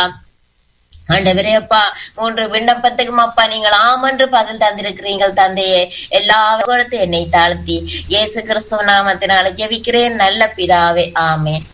ஆண்டவரே அப்பா மூன்று விண்ணப்பத்துக்கும் அப்பா நீங்கள் ஆமென்று பதில் தந்திருக்கிறீர்கள் தந்தையே எல்லா கொடுத்து என்னை தாழ்த்தி இயேசு கிறிஸ்துவ நாமத்தினால ஜெபிக்கிறேன் நல்ல பிதாவே ஆமென்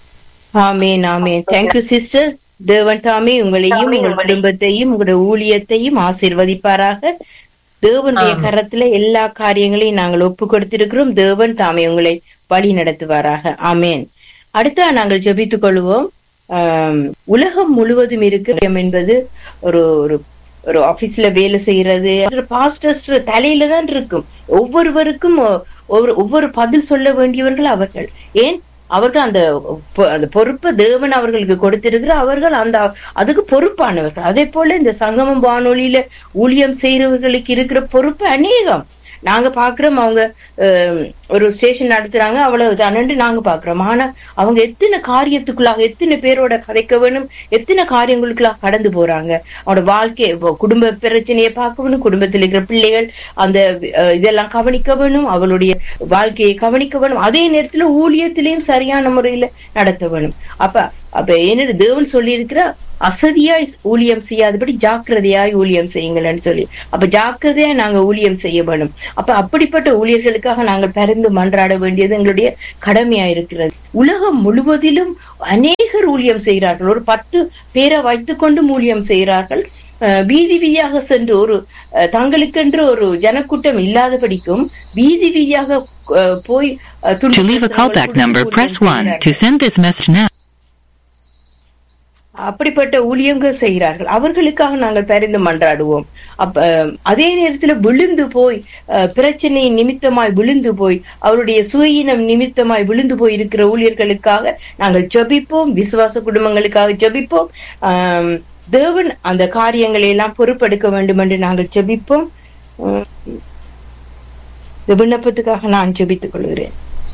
ஆமேன் ஆமேன் தேங்க்யூ சிஸ்டர் தேவன் தாமே உங்களையும் உங்கள் குடும்பத்தையும் உங்களுடைய ஊழியத்தையும் ஆசீர்வதிப்பாராக தேவனுடைய ஆமென். கரத்துல எல்லா காரியங்களையும் நாங்கள் ஒப்பு கொடுத்திருக்கிறோம் தேவன் தாமே உங்களை வழி நடத்துவாராக ஆமேன் அடுத்தா நாங்கள் ஜெபித்துக் கொள்வோம் ஆம், உலகம் முழுவதும் இருக்கு என்பது ஒரு ஒரு ஒரு ஆபீஸ்ல வேலை செய்யறது பாஸ்டர்ஸ் தலையில தான் இருக்கும் ஒவ்வொருவருக்கும் ஒ- ஒவ்வொரு ஒவ்வொரு பதில் சொல்ல வேண்டியவர்கள் அவர்கள் ஏன் அவர்கள் அந்த பொ- அந்த பொறுப்பு தேவன் அவர்களுக்கு கொடுத்திருக்கிற அவர்கள் அந்த அதுக்கு பொறுப்பானவர்கள் அதே போல இந்த சங்கமம் வானொலியில ஊழியம் செய்யறவர்களுக்கு இருக்கிற பொறுப்பு அநேகம் நாங்க பாக்குறோம் அவங்க அஹ், ஒரு ஸ்டேஷன் நடத்துறாங்க அவ்வளவு தானு நாங்க பாக்குறோம் ஆனா அவங்க எத்தனை காரியத்துக்குள்ளாக எத்தனை பேரோட கதைக்க வேணும் எத்தனை காரியங்களுக்குள்ளாக கடந்து போறாங்க அவனோட வாழ்க்கை இப்போ குடும்ப பிரச்சனையை பார்க்க வேணும் குடும்பத்தில் இருக்கிற பிள்ளைகள் அந்த அஹ், இதெல்லாம் கவனிக்க வேணும் அவளுடைய வாழ்க்கையை கவனிக்க வேணும் அதே நேரத்துல ஊழியத்திலையும் சரியான முறையில நடத்த வேணும் அப்ப அப்ப என்ன தேவன் சொல்லி இருக்கிற அசதியாய் ஊழியம் செய்யாதபடி ஜாக்கிரதையாய் ஊழியம் செய்யுங்கள்னு சொல்லி அப்ப ஜாக்கிரதையா நாங்க ஊழியம் செய்ய வேணும் அப்ப அப்படிப்பட்ட ஊழியர்களுக்காக நாங்கள் பரிந்து மன்றாட வேண்டியது எங்களுடைய கடமையா இருக்கிறது உலகம் முழுவதிலும் அநேகர் ஊழியம் செய்கிறார்கள் ஒரு பத்து பேரை வைத்துக்கொண்டு ஊழியம் செய்கிறார்கள் அஹ் வீதி வீதியாக சென்று ஒரு அஹ், தங்களுக்கென்று ஒரு ஜனக்கூட்டம் இல்லாதபடிக்கும் வீதி வீதியாக அஹ், போய் அஹ், To leave a callback number, press 1. To send this message now. அப்படிப்பட்ட ஊழியங்கள் செய்கிறார்கள் அவர்களுக்காக நாங்கள் பரிந்து மன்றாடுவோம் அப்ப அஹ், அதே நேரத்துல விழுந்து போய் அஹ், பிரச்சனை நிமித்தமாய் விழுந்து போய் அவருடைய சுயினம் நிமித்தமாய் விழுந்து போய் இருக்கிற ஊழியர்களுக்காக நாங்கள் ஜெபிப்போம் விசுவாச குடும்பங்களுக்காக ஜெபிப்போம் ஆம், தேவன் அந்த காரியங்களை எல்லாம் பொறுப்பெடுக்க வேண்டும் என்று நாங்கள் ஜெபிப்போம் உம், இந்த விண்ணப்பத்துக்காக நான் ஜெபித்துக் கொள்கிறேன்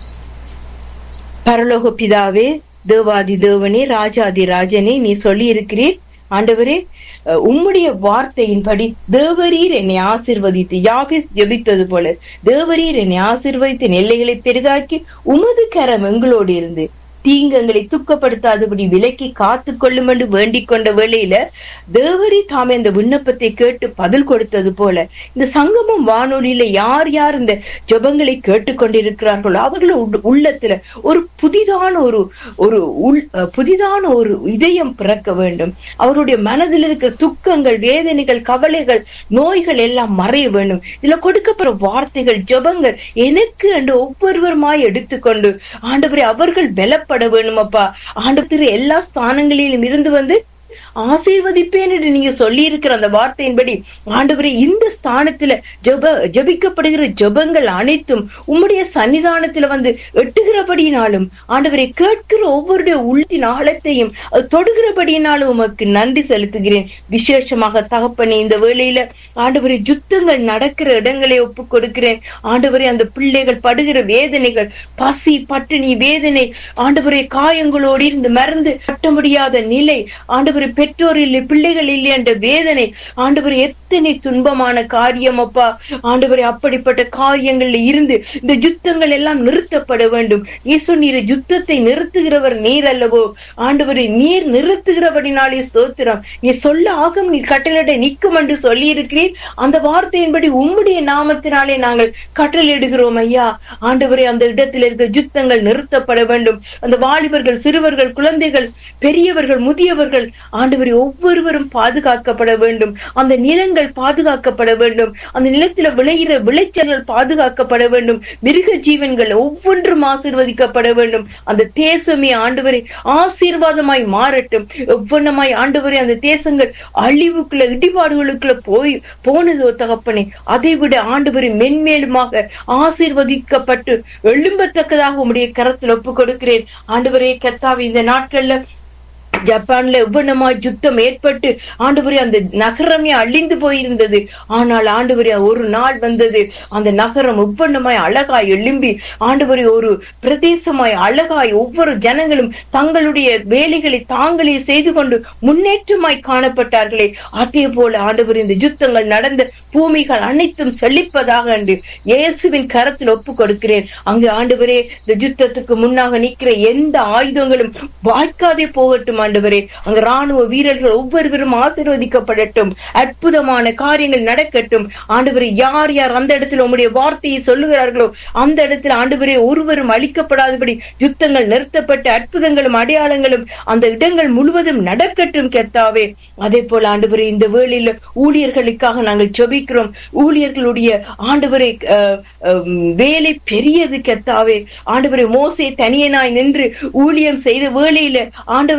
பரலோக பிதாவே தேவாதி தேவனே ராஜாதி ராஜனே நீ சொல்லி இருக்கிறீர் ஆண்டவரே அஹ், உம்முடைய வார்த்தையின்படி தேவரீர் என்னை ஆசிர்வதித்து யாபிஸ் ஜெபித்தது போல தேவரீர் என்னை ஆசிர்வதித்து எல்லைகளை பெரிதாக்கி உமது கரம் எங்களோடு இருந்து தீங்கங்களை துக்கப்படுத்தாதபடி விலக்கி காத்து கொள்ளும் என்று வேண்டிக் கொண்ட வேளையில தேவரி தாமே இந்த விண்ணப்பத்தை கேட்டு பதில் கொடுத்தது போல இந்த சங்கமம் வானொலியில யார் யார் இந்த ஜெபங்களை கேட்டுக்கொண்டிருக்கிறார்களோ அவர்கள் உள்- உள்ளத்துல ஒரு புதிதான ஒரு ஒரு உள் அஹ் புதிதான ஒரு இதயம் பிறக்க வேண்டும் அவருடைய மனதில் இருக்கிற துக்கங்கள் வேதனைகள் கவலைகள் நோய்கள் எல்லாம் மறைய வேண்டும் இதுல கொடுக்கப்படுற வார்த்தைகள் ஜெபங்கள் எனக்கு என்று ஒவ்வொருவருமாய் எடுத்துக்கொண்டு ஆண்டவரே அவர்கள் பலப்பட வேணும் அப்பா ஆண்டவர் எல்லா ஸ்தானங்களிலும் இருந்து வந்து ஆசீர்வதிப்பேன் என்று நீங்க சொல்லி இருக்கிற அந்த வார்த்தையின்படி ஆண்டவரே இந்த ஸ்தானத்துல ஜெப ஜெபிக்கப்படுகிற ஜெபங்கள் அனைத்தும் உம்முடைய சன்னிதானத்துல வந்து எட்டுகிறபடியினாலும் ஆண்டவரை கேட்கிற ஒவ்வொருடைய உள்ளின் ஆழத்தையும் அது தொடுகிறபடியினாலும் உமக்கு நன்றி செலுத்துகிறேன் விசேஷமாக தகப்பனே இந்த வேளையில ஆண்டவரை யுத்தங்கள் நடக்கிற இடங்களை ஒப்புக் கொடுக்கிறேன் ஆண்டவரே அந்த பிள்ளைகள் படுகிற வேதனைகள் பசி பட்டினி வேதனை ஆண்டவரே காயங்களோடு இருந்து மறந்து கட்ட முடியாத நிலை ஆண்டவரே பெற்றோர் இல்லை பிள்ளைகள் இல்லை என்ற வேதனை ஆண்டவரே எத்தனை துன்பமான காரியம் அப்பா ஆண்டவரே அப்படிப்பட்ட காரியங்கள்ல இருந்து இந்த யுத்தங்கள் எல்லாம் நிறுத்தப்பட வேண்டும் இயேசு நீர் யுத்தத்தை நிறுத்துகிறவர் நீர் அல்லவோ ஆண்டவரே நீர் நிறுத்துகிறபடினாலே ஸ்தோத்திரம் நீ சொல்ல ஆகும் நீர் கட்டளை நிற்கும் என்று சொல்லி இருக்கிறீர் அந்த வார்த்தையின்படி உம்முடைய நாமத்தினாலே நாங்கள் கட்டளையிடுகிறோம் ஐயா ஆண்டவரே அந்த இடத்தில் இருக்கிற யுத்தங்கள் நிறுத்தப்பட வேண்டும் அந்த வாலிபர்கள் சிறுவர்கள் குழந்தைகள் பெரியவர்கள் முதியவர்கள் ஆண்டவரே ஒவ்வொருவரும் பாதுகாக்கப்பட வேண்டும் அந்த நிலங்கள் பாதுகாக்கப்பட வேண்டும் அந்த நிலத்துல விளைகிற விளைச்சல்கள் பாதுகாக்கப்பட வேண்டும் மிருக ஜீவன்கள் ஒவ்வொன்றும் ஆசீர்வதிக்கப்பட வேண்டும் அந்த தேசமே ஆண்டவரே ஆசீர்வாதமாய் மாறட்டும் எவ்வண்ணமாய் ஆண்டவரே அந்த தேசங்கள் அழிவுக்குள்ள இடிபாடுகளுக்குள்ள போய் போனதோ தகப்பனே அதை விட ஆண்டவரே மென்மேலுமாக ஆசீர்வதிக்கப்பட்டு எழும்பத்தக்கதாக உம்முடைய கரத்தில் ஒப்பு கொடுக்கிறேன் ஆண்டவரே கத்தாவி இந்த நாட்கள்ல ஜப்பான்ல எவ்வளமா யுத்தம் ஏற்பட்டு ஆண்டவரே அந்த நகரமே அழிந்து போயிருந்தது ஆனால் ஆண்டவரே ஒரு நாள் வந்தது அந்த நகரம் எவ்வளமாய் அழகாய் எழும்பி ஆண்டவரே ஒரு பிரதேசமாய் அழகாய் ஒவ்வொரு ஜனங்களும் தங்களுடைய வேலைகளை தாங்களே செய்து கொண்டு முன்னேற்றமாய் காணப்பட்டார்களே அதே போல ஆண்டவர் இந்த யுத்தங்கள் நடந்த பூமிகள் அனைத்தும் செழிப்பதாக என்று இயேசுவின் கரத்தில் ஒப்பு கொடுக்கிறேன் அங்கு ஆண்டவரே இந்த யுத்தத்துக்கு முன்னாக நிற்கிற எந்த ஆயுதங்களும் வாய்க்காதே போகட்டும் ஆண்டவரே அங்க ராணுவ வீரர்கள் ஒவ்வொருவரும் ஆசீர்வதிக்கப்படட்டும் அற்புதமான காரியங்கள் நடக்கட்டும் ஆண்டவரே யார் யார் அந்த இடத்துல உம்முடைய வார்த்தையை சொல்லுகிறார்களோ அந்த இடத்துல ஆண்டவரே ஒருவரும் அழிக்கப்படாதபடி யுத்தங்கள் நிறுத்தப்பட்டு அற்புதங்களும் அடையாளங்களும் அந்த இடங்கள் முழுவதும் நடக்கட்டும் கெத்தாவே அதே போல ஆண்டவரே இந்த வேளையில ஊழியர்களுக்காக நாங்கள் ஜெபிக்கிறோம் ஊழியர்களுடைய ஆண்டவரை அஹ், அஹ், வேலை பெரியது கெத்தாவே ஆண்டவரை மோசே தனியனாய் நின்று ஊழியம் செய்த வேளையில ஆண்டவரை அவனுக்கு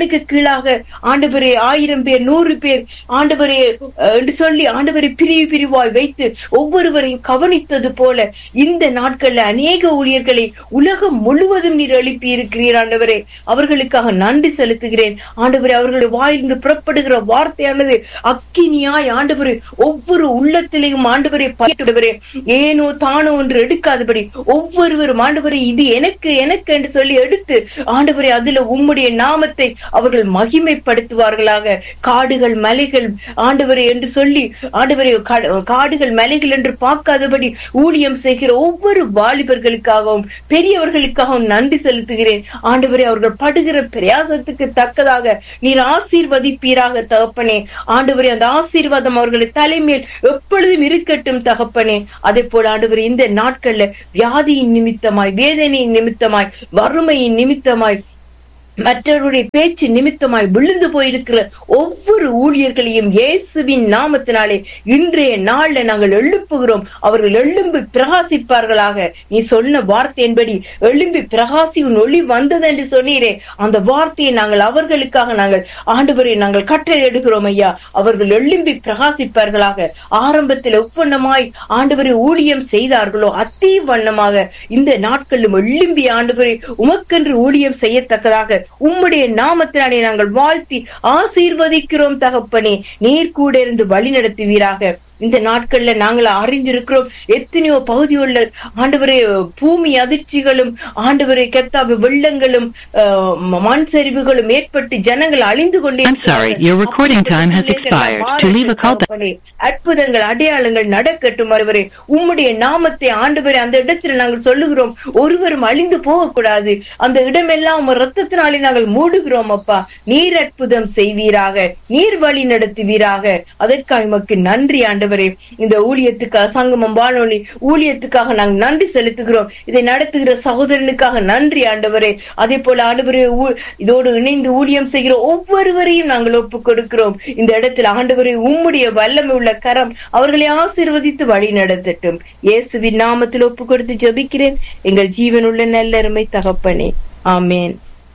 காலுக்கு கீழாக ஆண்டவரே ஆயிரம் பேர் நூறு பேர் ஆண்டவரே அஹ், என்று சொல்லி ஆண்டவரை பிரிவு பிரிவாய் வைத்து ஒவ்வொருவரையும் கவனித்தது போல இந்த நாட்கள்ல அநேக ஊழியர்களை உலகம் முழுவதும் நீர் எழுப்பி இருக்கிறீர் ஆண்டவரே அவர்களுக்காக நன்றி செலுத்துகிறேன் ஆண்டவரே அவர்களுடைய வாயிலிருந்து புறப்படுகிற வார்த்தையானது அக்கினியாய் ஆண்டவரே ஒவ்வொரு உள்ளத்திலேயும் ஆண்டவரை பயன்படுவரே ஏனோ தானோ என்று எடுக்காதபடி ஒவ்வொருவரும் ஆண்டவரே இது எனக்கு எனக்கு என்று சொல்லி எடுத்து ஆண்டவரே அதுல உம்முடைய நாமத்தை அவர்கள் மகிமைப்படுத்துவார்களாக காடுகள் மலைகள் ஆண்டவரே என்று சொல்லி ஆண்டவரே கா- காடுகள் மலைகள் என்று பார்க்காதபடி ஊழியம் செய்கிற ஒவ்வொரு வாலிபர்களுக்காகவும் பெரியவர்களுக்காகவும் நன்றி செலுத்துகிறேன் ஆண்டவரே அவர்கள் படுகிற பிரயாசத்துக்கு தக்கதாக நீர் ஆசீர்வதிப்பீராக தகப்பனே ஆண்டவரே அந்த ஆசீர்வாதம் அவர்களுடைய தலைமையில் எப்பொழுதும் இருக்கட்டும் தகப்பனே அதே போல ஆண்டவரே இந்த நாட்கள்ல வியாதியின் நிமித்தமாய் வேதனையின் நிமித்தமாய் வறுமையின் நிமித்தமாய் மற்றவருடைய பேச்சு நிமித்தமாய் விழுந்து போயிருக்கிற ஒவ்வொரு ஊழியர்களையும் இயேசுவின் நாமத்தினாலே இன்றைய நாள்ல நாங்கள் எழுப்புகிறோம் அவர்கள் எழும்பி பிரகாசிப்பார்களாக நீ சொன்ன வார்த்தையின்படி எழும்பி பிரகாசி உன் ஒளி வந்தது என்று சொன்னீரே அந்த வார்த்தையை நாங்கள் அவர்களுக்காக நாங்கள் ஆண்டவரை நாங்கள் கட்டளையிடுகிறோம் ஐயா அவர்கள் எழும்பி பிரகாசிப்பார்களாக ஆரம்பத்தில் ஒப்பந்தமாய் ஆண்டவரை ஊழியம் செய்தார்களோ அத்தீ வண்ணமாக இந்த நாட்களிலும் எழும்பி ஆண்டவரை உமக்கென்று ஊழியம் செய்யத்தக்கதாக உம்முடைய நாமத்தினாலே நாங்கள் வாழ்த்தி ஆசீர்வதிக்கிறோம் தகப்பனே நீர் கூட இருந்து வழி நடத்துவீராக இந்த நாட்கள்ல நாங்கள் அறிந்திருக்கிறோம் எத்தனையோ பகுதியுள்ள ஆண்டவரே பூமி அதிர்ச்சிகளும் ஆண்டவரை கத்தாப வெள்ளங்களும் ஆஹ், மண் சரிவுகளும் ஏற்பட்டு ஜனங்கள் அழிந்து கொண்டே I'm sorry, your recording time has expired. To leave a call back- தகப்பனே, அற்புதங்கள் அடையாளங்கள் நடக்கட்டும் ஒருவரே உம்முடைய நாமத்தை ஆண்டவரே அந்த இடத்துல நாங்கள் சொல்லுகிறோம் ஒருவரும் அழிந்து போகக்கூடாது அந்த இடமெல்லாம் உம் ரத்தத்தினாலே நாங்கள் மூடுகிறோம் அப்பா நீர் அற்புதம் செய்வீராக நீர் வழி நடத்துவீராக அதற்காக உமக்கு நன்றி ஆண்டவரே இந்த ஊழியத்துக்காக சங்கமம் வானொலி ஊழியத்துக்காக நாங்கள் நன்றி செலுத்துகிறோம் இதை நடத்துகிற சகோதரனுக்காக நன்றி ஆண்டவரே அதே போல ஆண்டவரே ஊ- இதோடு இணைந்து ஊழியம் செய்கிற ஒவ்வொருவரையும் நாங்கள் ஒப்புக் கொடுக்கிறோம் இந்த இடத்துல ஆண்டவரே உம்முடைய வல்லமை உள்ள கரம் அவர்களை ஆசீர்வதித்து வழி நடத்தட்டும் இயேசுவின் நாமத்தில் ஒப்புக் கொடுத்து ஜெபிக்கிறேன் எங்கள் ஜீவனுள்ள நல்லருமை தகப்பனே ஆமேன்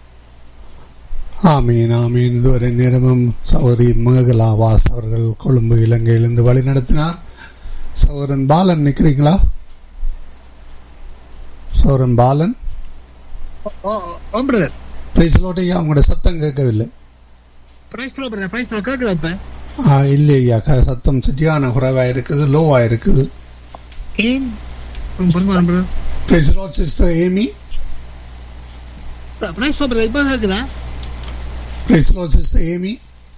ஆமீன் ஆமீன் இதுவரை நேரமும் சௌரி மேகலா வாஸ் அவர்கள் கொழும்பு இலங்கையிலிருந்து வழி நடத்தினார் சௌரன் பாலன் நிற்கிறீங்களா சௌரன் பாலன் பிரதர் பிரைஸ்லோட்டையா உங்களோட சத்தம் கேட்கவில்லை Praise Flow brother price Flow கேக்குதா இப்ப ஆ, இல்லையா க- சத்தம் சரியான குறைவாக இருக்குது லோவாக இருக்குது ஏன் பொறுங்க பிரதர் பிரைஸ்லோட் sister Amy Praise Flow brother இப்ப கேக்குதா பிரைஸ்லோட் sister Amy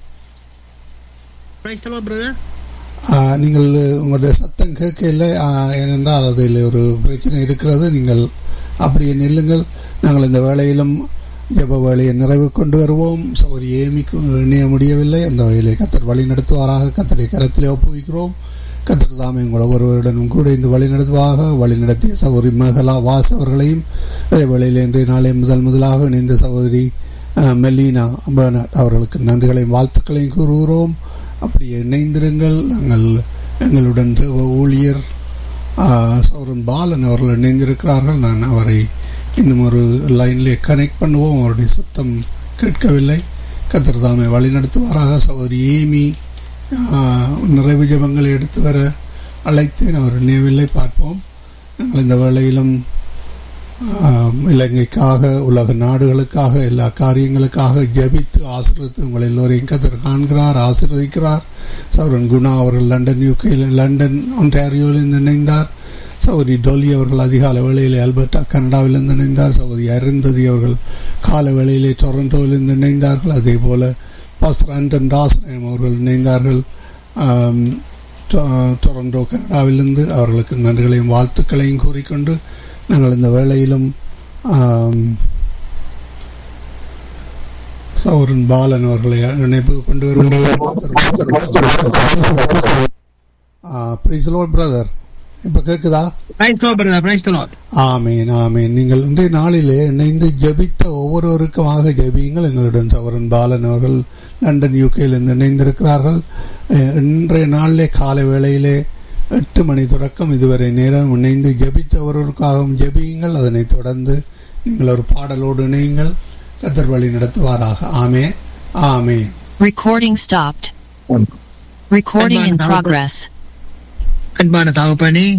Praise Flow brother ஆ, நீங்கள் உங்களுடைய சத்தம் கேட்கல ஆ, ஏனென்றால் அதில் ஒரு பிரச்சனை இருக்கிறது நீங்கள் அப்படியே நில்லுங்கள் நாங்கள் இந்த வேளையிலும் ஜெப வேலையை நிறைவு கொண்டு வருவோம் சௌரி ஏமிக்கு இணைய முடியவில்லை அந்த வகையிலே கத்தர் வழி நடத்துவாராக கத்தரை கரத்திலே ஒப்புவிக்கிறோம் கத்தர் தாமே உங்கள் ஒவ்வொருவருடனும் கூட இந்த வழி நடத்துவாக வழி நடத்திய சகோதரி மகளா வாஸ் அவர்களையும் அதே வேளையில் இன்றைய நாளை முதல் முதலாக இணைந்த சகோதரி அஹ், மெலினா பெர்னாட் அவர்களுக்கு நன்றிகளையும் வாழ்த்துக்களையும் கூறுகிறோம் அப்படியே இணைந்திருங்கள் நாங்கள் எங்களுடன் தேவ ஊழியர் ஆஹ், சௌரன் பாலன் அவர்கள் இணைந்திருக்கிறார்கள் நான் அவரை இன்னும் ஒரு லைன்லே கனெக்ட் பண்ணுவோம் அவருடைய சத்தம் கேட்கவில்லை கத்தர் தாமே வழி நடத்துவாராக சகோதரி ஏமி ஆஹ், நிறைவு ஜபங்களை எடுத்து வர அழைத்தேன் அவர் நினைவில்லை பார்ப்போம் நாங்கள் இந்த வேளையிலும் ஆம், இலங்கைக்காக உலக நாடுகளுக்காக எல்லா காரியங்களுக்காக ஜெபித்து ஆசீர்வதித்து உங்கள் எல்லோரையும் கத்தர் காண்கிறார் ஆசீர்வதிக்கிறார் சௌரன் குணா அவர்கள் லண்டன் யூகேயில் லண்டன் ஒன்டாரியோவிலிருந்து இணைந்தார் சௌரி டொலி அவர்கள் அதிகால வேளையிலே அல்பர்டா கனடாவிலிருந்து இணைந்தார் சௌரி அருந்ததி அவர்கள் கால வேளையிலே டொரண்டோவிலிருந்து இணைந்தார்கள் அதே போல பாஸ்டர் ஆண்டன் தாசனம் அவர்கள் இணைந்தார்கள் ஆம், டொ- டொரண்டோ கனடாவிலிருந்து அவர்களுக்கு நன்றிகளையும் வாழ்த்துக்களையும் கூறிக்கொண்டு நாங்கள் இந்த வேளையிலும் ஆம், சௌரன் பாலன் அவர்களை இணைப்பு கொண்டு வருவோம் பிரதர் இப்ப கேக்குதா பிரைஸ் ஃப்ளோ பிரதர் பிரைஸ் ஃப்ளோ ஆமீன் ஆமீன் நீங்கள் இன்றைய நாளிலே இணைந்து ஜெபித்த ஒவ்வொருவருக்குமாக ஜெபியுங்கள் எங்களுடன் சவரன் பாலன் அவர்கள் லண்டன் யூகேயிலிருந்து இணைந்திருக்கிறார்கள் அஹ், இன்றைய நாளிலே காலை வேளையிலே எட்டு மணி தொடக்கம் இதுவரை நேரம் இணைந்து ஜெபித்த ஒருவருக்காகவும் ஜெபியுங்கள் அதனைத் தொடர்ந்து நீங்கள் ஒரு பாடலோடு இணையுங்கள் கத்தர் வழி நடத்துவாராக ஆமேன் ஆமென் Recording stopped. Recording in progress. அன்பான தகப்பனே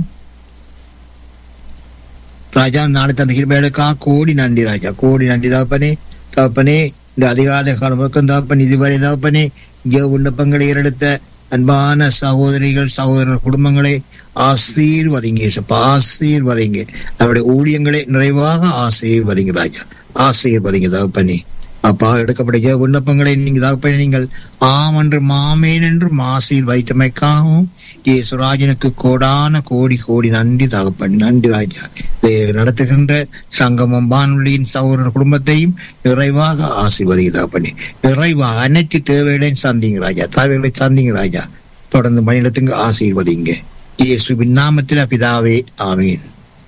ராஜா நாளை தந்த கிருபைகளுக்கா கோடி நன்றி ராஜா கோடி நன்றி தகப்பனே தகப்பனே இந்த அதிகாலை காலமுக்கும் தகப்பன் இதுவரை தகப்பனே இங்கே விண்ணப்பங்களை ஏறெடுத்த அன்பான சகோதரிகள் சகோதரர் குடும்பங்களை ஆசீர்வதிங்க இயேசுப்பா ஆசீர்வதிங்க நம்முடைய ஊழியங்களை நிறைவாக ஆசீர்வதிங்க ராஜா ஆசீர்வதிங்க தகப்பனே அப்பா எடுக்கப்பட்ட விண்ணப்பங்களை நீங்க தகப்பனே நீங்கள் ஆம் என்று மாமேன் என்று ஆசீர் வைத்தமைக்காகவும் இயேசுராஜனுக்கு கோடான கோடி கோடி நன்றி தகப்பன் நன்றி ராஜா இதை நடத்துகின்ற சங்கமம் வானொலியின் சகோதரர் குடும்பத்தையும் நிறைவாக ஆசீர்வதிங்க தகப்பனே நிறைவாக அனைத்து தேவைகளையும் சந்திங்க ராஜா தேவைகளை சந்திங்க ராஜா தொடர்ந்து மனிதத்துக்கு ஆசீர்வதிங்க இயேசுவின் நாமத்தில் பிதாவே ஆமீன்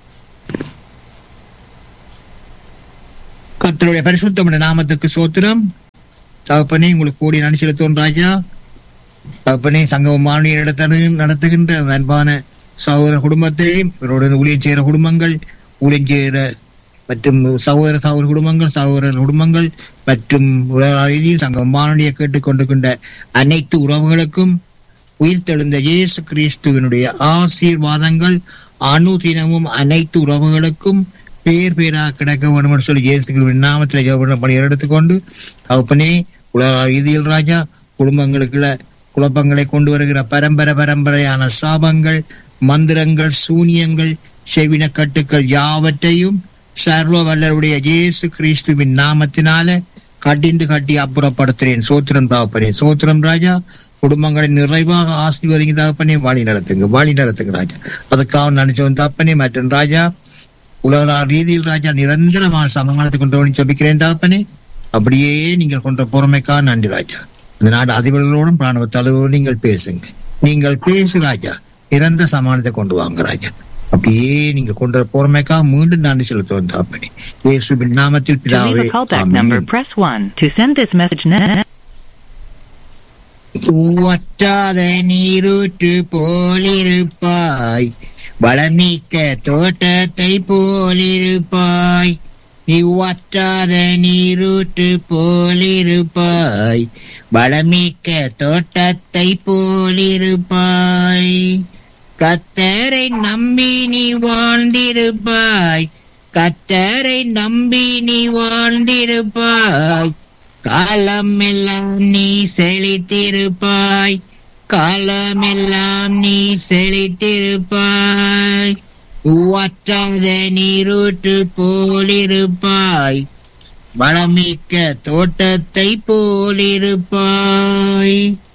கர்த்தருடைய பரிசுத்தமுடைய நாமத்துக்கு சோத்திரம் தகப்பனே உங்களுக்கு கூடி நன்றி செலுத்துவோம் ராஜா தகப்பனே சங்கம் மாநில நடத்த நடத்துகின்ற அந்த அன்பான சகோதர குடும்பத்தையும் இவரோட ஊழியம் செய்கிற குடும்பங்கள் ஊழியம் செய்கிற மற்றும் சகோதர சகோதர குடும்பங்கள் சகோதரர் குடும்பங்கள் மற்றும் உலகில் சங்கம் வானொலியை கேட்டுக்கொண்டிருக்கின்ற அனைத்து உறவுகளுக்கும் உயிர்த்தெழுந்த இயேசு கிறிஸ்துவனுடைய ஆசீர்வாதங்கள் அனுதினமும் அனைத்து உறவுகளுக்கும் பேர் பேரா கிடைக்க வேண்டும் என்று சொல்லி இயேசு கிறிஸ்துவின் நாமத்தில் ஜெபம் பணி எடுத்துக்கொண்டு தகப்பனே உலக ரீதியில் ராஜா குடும்பங்களுக்குள்ள குழப்பங்களை கொண்டு வருகிற பரம்பரை பரம்பரையான சாபங்கள் மந்திரங்கள் சூனியங்கள் செவின கட்டுக்கள் யாவற்றையும் சர்வ வல்லருடைய இயேசு கிறிஸ்துவின் நாமத்தினால கட்டிந்து கட்டி அப்புறப்படுத்துறேன் சோத்திரம் தகப்பனே சோத்திரம் ராஜா குடும்பங்களை நிறைவாக ஆசீர்வதிங்க தகப்பனே வாழி நடத்துங்க வாழி நடத்துங்க ராஜா அதுக்காக நினைச்சோம் தகப்பனே மற்றும் ராஜா உலக ரீதியில் ராஜா நிரந்தரமான சமாதானத்தை கொண்டு வந்து ஜபிக்கிறேன் தகப்பனே அப்படியே நீங்கள் கொண்ட பொறுமைக்கா நன்றி ராஜா இந்த நாடு அதிபர்களோடும் பிராணவ தலைவரோடும் நீங்கள் பேசுங்க நீங்கள் பேசு ராஜா நிரந்தர சமாதானத்தை கொண்டு வாங்க ராஜா அப்படியே நீங்க கொண்ட பொறுமைக்கா மீண்டும் நன்றி செலுத்துவோம் தகப்பனே இயேசுவின் நாமத்தில் To leave பிதாவே a callback amen. number, press 1. To send this message now. வற்றாத நீரூற்று போலிருப்பாய் வளமிக்க தோட்டத்தை போலிருப்பாய் நீ வற்றாத நீரூற்று போலிருப்பாய் வளமிக்க தோட்டத்தை போலிருப்பாய் கத்தரை நம்பி நீ வாழ்ந்திருப்பாய் கத்தரை நம்பி நீ வாழ்ந்திருப்பாய் காலமெல்லாம் நீ செழித்திருப்பாய் காலமெல்லாம் நீ செழித்திருப்பாய் வற்றாத நீரூற்று போலிருப்பாய் வளமிக்க தோட்டத்தை போலிருப்பாய்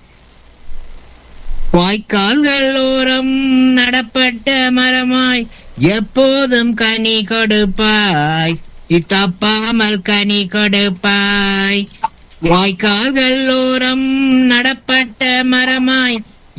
வாய்க்கால்கள் ஓரம் நடப்பட்ட மரமாய் எப்போதும் கனி கொடுப்பாய் இத்தப்பாமல் கனி கொடுப்பாய் வாய்க்கால்கள் ஓரம் நடப்பட்ட மரமாய்